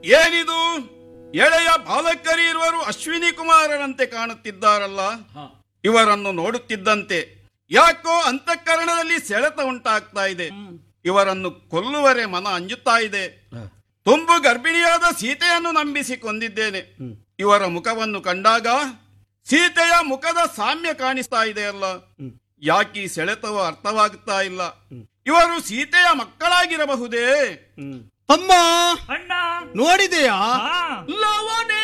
ಏನಿದು ಎಳೆಯ ಬಾಲಕರಿರುವರು ಅಶ್ವಿನಿ ಕುಮಾರರಂತೆ ಕಾಣುತ್ತಿದ್ದಾರಲ್ಲ ಇವರನ್ನು ನೋಡುತ್ತಿದ್ದಂತೆ ಯಾಕೋ ಅಂತಃಕರಣದಲ್ಲಿ ಸೆಳೆತ ಉಂಟಾಗ್ತಾ ಇದೆ ಇವರನ್ನು ಕೊಲ್ಲುವರೆ ಮನ ಅಂಜುತ್ತಾ ಇದೆ ತುಂಬು ಗರ್ಭಿಣಿಯಾದ ಸೀತೆಯನ್ನು ನಂಬಿಸಿ ಕೊಂದಿದ್ದೇನೆ ಇವರ ಮುಖವನ್ನು ಕಂಡಾಗ ಸೀತೆಯ ಮುಖದ ಸಾಮ್ಯ ಕಾಣಿಸ್ತಾ ಇದೆಯಲ್ಲ ಯಾಕೀ ಸೆಳೆತವು ಅರ್ಥವಾಗುತ್ತಾ ಇಲ್ಲ ಇವರು ಸೀತೆಯ ಮಕ್ಕಳಾಗಿರಬಹುದೇ ಅಮ್ಮ ಅಣ್ಣ ನೋಡಿದೆಯಾ ಹಾ ಲವಣೆ